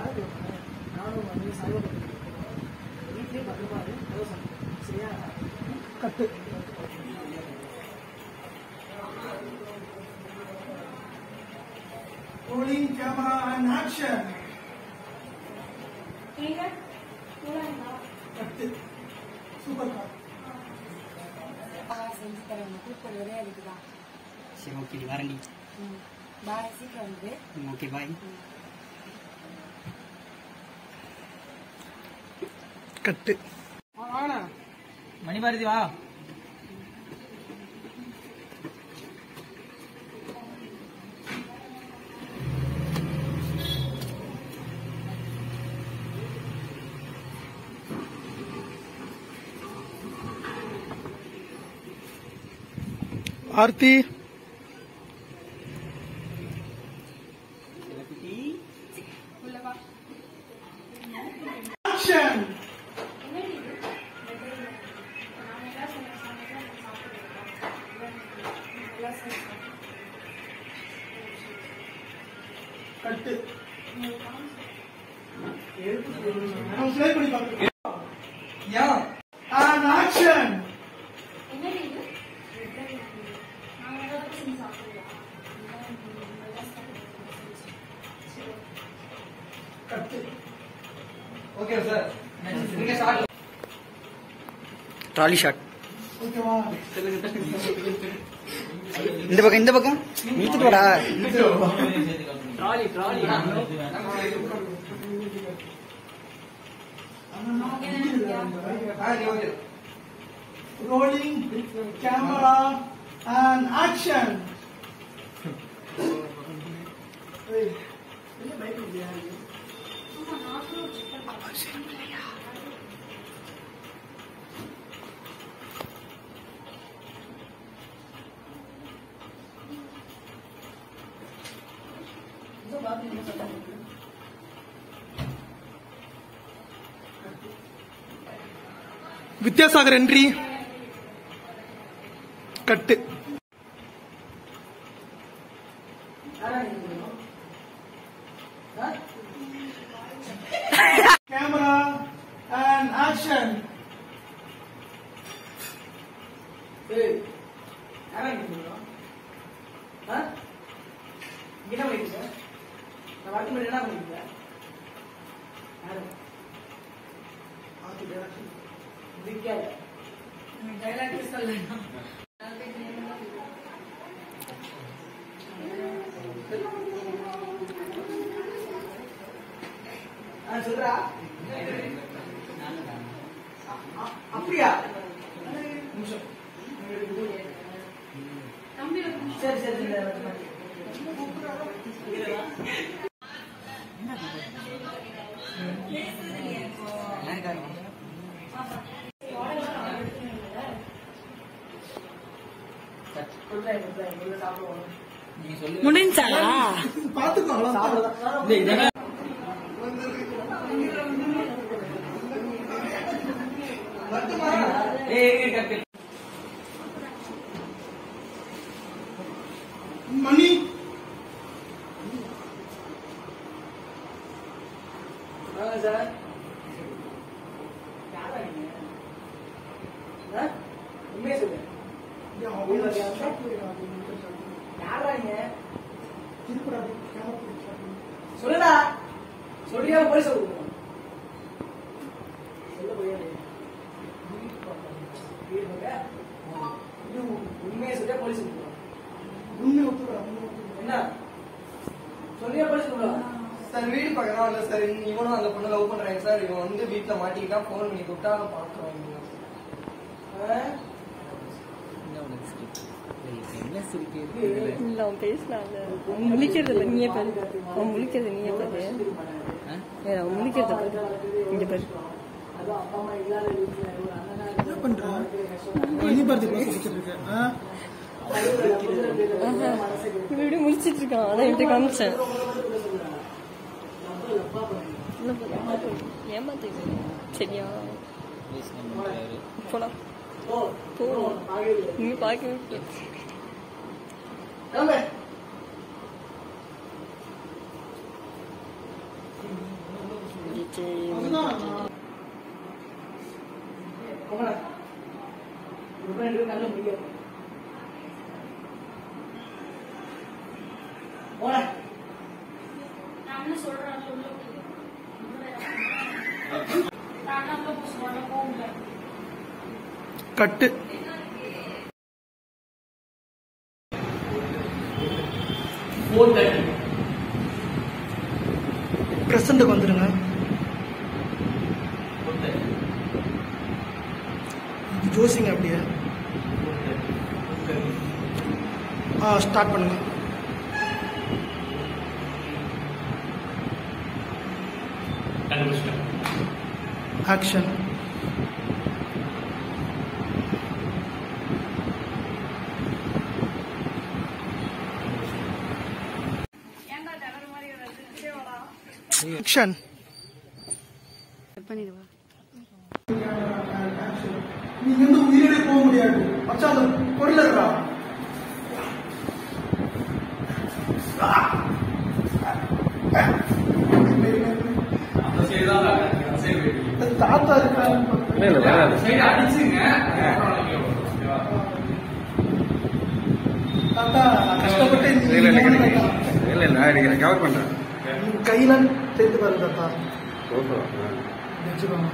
நானும் வந்து சாய்பாபா வீட்லயே பத்திரமா இரு கதவு சாத்து. சரியா கட்டு Rolling camera and action. கட்டு சூப்பர் செஞ்சு தரேன் கூப்பிட்டு ஒரே அதுக்குதான் சரி ஓகே வரேன்டி பாய் சீக்கிரம் வந்து ஓகே பாய் கட்டு வாங்கண்ணா மணி பாரதி வா ஆர்த்தி ஆக்ஷன் கட்டு நம்ம play பண்ணி பார்க்கலாம். And action. கட்டு ஓகே சார் நீங்க ஸ்டார்ட் ட்ராலி ஷாட் ஓகேவா இந்த பக்கம் இந்த பக்கம் இழுத்துட்டு போடா trolley trolley rolling camera and action. Hey, என்ன பயப்படுறியா? வித்யாசாகர் என்ட்ரி கட்டு கேமரா அண்ட் ஆக்ஷன் ஏய் யாரா நீங்க ஆ என்ன பண்ணிட்டு நான் வரக்கு முன்னாடி என்ன பண்ணிட்டு யாரு முடிக்காது டைலாக் சொல்லலாம் ஆ சொல்றா அ- அ- அப்படியா நிமிஷம் சரி சரி சரி முடிஞ்சா பாத்துக்கோ அவ்வளவுதான். மணி வாங்க சார் யாரா நீங்க ஆ? உண்மையை சொல்லு யாரா நீங்க சொல்லுடா சொல்லியா போய் சொல்லு சொல்ல போய் வீடு பக்கம் இது உண்மையை சொல்லியா போலீஸ் உண்மை ஒத்துக்கிறா, உண்மை ஒத்துக்கிறா. என்ன சொல்லியா போலீஸ் சொல்லுவா சார் வீடு பக்கம் இல்ல சார் இவனும் அந்த பொண்ணு லவ் பண்றாங்க சார் இவன் வந்து வீட்டுல மாட்டிக்கிட்டான் போன் பண்ணி கூப்பிட்டா அவன் பாக்குறோம் இல்ல அவன் பேசலாம்ல அவன் முழிக்கிறது இல்ல நீயே பாரு அவன் முழிக்கிறது நீயே பாரு ஏய், அவன் முழிக்கிறது பாரு இங்க பாரு அதுவும் அப்பா அம்மா இல்லாத வீட்டுல ஒரு அண்ணனா என்ன பண்ற மணி பார்த்து பேச வச்சிட்டு இருக்க ஆ? ஆஹா. இவன் இப்படி முழிச்சிட்டு இருக்கான் அதான் என்கிட்ட காமிச்சேன் என்ன பண்ண? ஏமாத்து இது. சரியா போலாம் போ நீ பார்க்க விட்டு கிளம்பு போடா நான் என்ன சொல்றேன் சொல்லு நான் என்ன போக சொல்றேன் போக முடியாது கட்டு ஃபோர் தேர்ட்டி ப்ரெசண்ட்டுக்கு வந்துடுங்க ஃபோர் தேர்ட்டி இது ஜோசிங்க அப்படியே ஆ ஸ்டார்ட் பண்ணுங்க கண்டுபிடிச்சிட்டேன் ஆக்ஷன் ஆக்ஷன் பண்ணிடுவா நீங்க வந்து உயிரோட போக முடியாது மச்சான் அந்த பொருளா அந்த சைடு தான் அந்த சைடு போயிட்டு தாத்தா இருக்காரு சைடு அடிச்சுங்க அப்புறம் நீங்க ஓகேவா? தாத்தா நான் கஷ்டப்பட்டு இந்த இல்ல இல்ல மூணு கிடையாது தாத்தா. இல்ல இல்ல அடிக்கிறேன் கவர் பண்றேன் உங்க கையில சேர்த்து பாருங்க தாத்தா ஓகே வச்சுக்கோங்க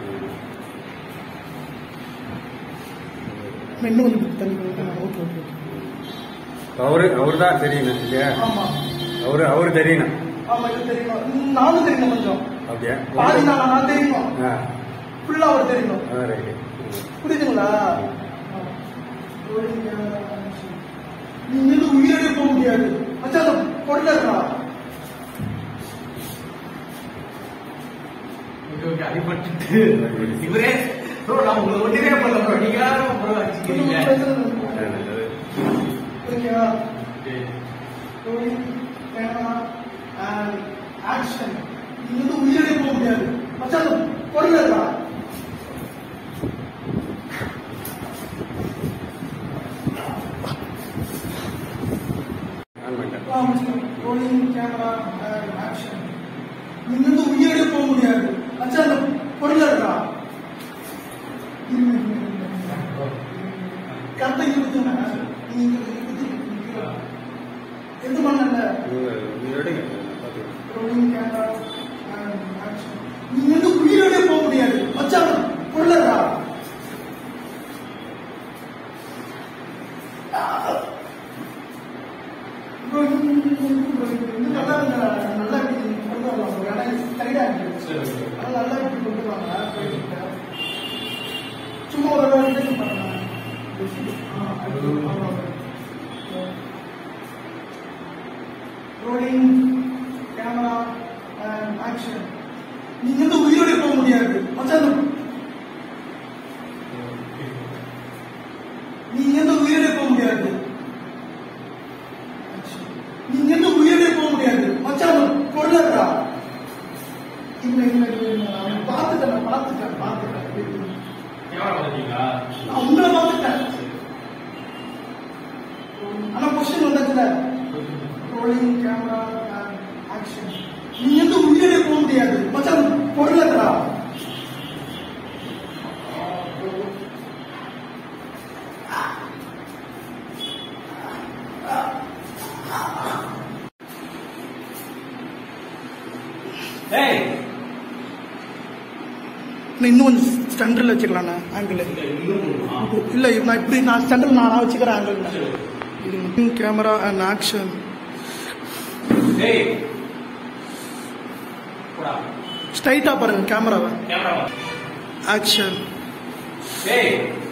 இன்னும் கொஞ்சம் தண்ணி கொடுங்க. Okay okay okay. அவரு அவரு தான் தெரியணும் இல்லையா ஆமா அவரு அவரு தெரியணும் ஆமா இது தெரியணும் ம், நானும் தெரியணும் கொஞ்சம் அப்படியா பாதி நான் நான் தெரியணும் ஆ ஃபுல்லா அவர் தெரியணும் அதான் ரைட்டு புரியுதுங்களா நீங்க வந்து உயிரோட போக முடியாது மச்சான் அந்த பொருளா ஓகே ஓகே அடிபட்டு இவரே ப்ரோ நான் உங்களுக்கு ஒண்ணுமே பண்ணல ப்ரோ நீங்க யாரும் ப்ரோ அடிச்சுக்கிறீங்க ஓகேவா ஆக்ஷன் நீங்க வந்து உயிரோட போக முடியாது மச்சான் அந்த பொருளா ஆன் பண்ணிட்டேன் ரோலிங் கேமரா ஆக்ஷன் நீங்க வந்து உயிரோட போக முடியாது மச்சான் அந்த பொருளா கரெக்டா இருக்குதுங்க நீங்க எந்த பண்ணல நீங்க- நீங்க எடுங்க பார்த்துக்கலாம் ரோலிங் கேமரா ஆக்ஷன் நீங்க வந்து உயிரோட போக முடியாது மச்சான் பொருளா நல்லா நல்லா கொண்டு வரலாம் ஒரு இடம் கரெக்டா இருக்கு சரி ஓகே அதனால நல்லா இப்படி கொண்டு வாங்க சும்மா ஒரு வேலை இது பண்ணுங்க ரோலிங் கேமரா ஆக்ஷன் நீங்க வந்து உயிரோட போக முடியாது மச்சான் நீங்க வந்து உயிரோட போக முடியாது நீங்க வந்து உயிரோட போக முடியாது மச்சான் பொருளா இல்ல இல்ல இல்ல இல்ல நான் பார்த்துட்டேன் நான் பார்த்துட்டேன் பார்த்துட்டேன் கேமரா பார்த்தீங்களா நான் உங்களை பார்த்துட்டேன் ஆனா கொஸ்டின் வந்தாச்சுல ரோலிங் கேமரா ஆக்ஷன் நீங்க வந்து உயிரோட போக முடியாது மச்சான் பொருளா ஏய் இன்னும் கொஞ்சம் ஸ்டண்டர்ல வச்சுக்கலாண்ணா ஆங்கிள் இல்ல நான் இப்படி நான் ஸ்டண்டர்ல நான் நான் வச்சுக்கிறேன் ஆங்கிள் கேமரா அண்ட் ஆக்ஷன் ஏய் போடா ஸ்ட்ரைட்டா பாருங்க கேமராவை கேமரா ஆக்ஷன் ஏய்